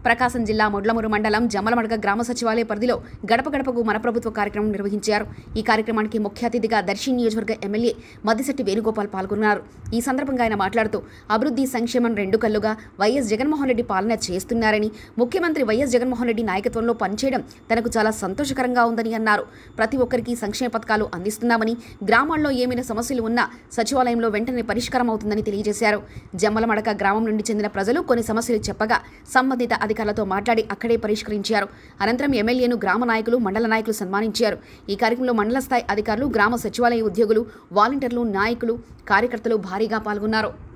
ప్రకాశం జిల్లా మొడ్లమూరు మండలం జమ్మలమడక గ్రామ సచివాలయ పరిధిలో గడప గడపకు మన ప్రభుత్వ కార్యక్రమం నిర్వహించారు ఈ కార్యక్రమానికి ముఖ్య అతిథిగా దర్శి నియోజకవర్గ ఎమ్మెల్యే మద్దిశెట్టి వేణుగోపాల్ పాల్గొన్నారు ఈ సందర్భంగా ఆయన మాట్లాడుతూ అభివృద్ధి సంక్షేమం రెండు కళ్లుగా వైఎస్ జగన్మోహన్ రెడ్డి పాలన చేస్తున్నారని ముఖ్యమంత్రి వైఎస్ జగన్మోహన్ రెడ్డి నాయకత్వంలో పనిచేయడం తనకు చాలా సంతోషకరంగా ఉందని అన్నారు ప్రతి ఒక్కరికి సంక్షేమ పథకాలు అందిస్తున్నామని గ్రామాల్లో ఏమైనా సమస్యలు ఉన్నా సచివాలయంలో వెంటనే పరిష్కారం అవుతుందని తెలియజేశారు జమ్మలమడక గ్రామం నుండి చెందిన ప్రజలు కొన్ని సమస్యలు చెప్పగా సంబంధిత అధికారులతో మాట్లాడి అక్కడే పరిష్కరించారు అనంతరం ఎమ్మెల్యేను గ్రామ నాయకులు మండల నాయకులు సన్మానించారు ఈ కార్యక్రమంలో మండల స్థాయి అధికారులు గ్రామ సచివాలయ ఉద్యోగులు వాలంటీర్లు నాయకులు కార్యకర్తలు భారీగా పాల్గొన్నారు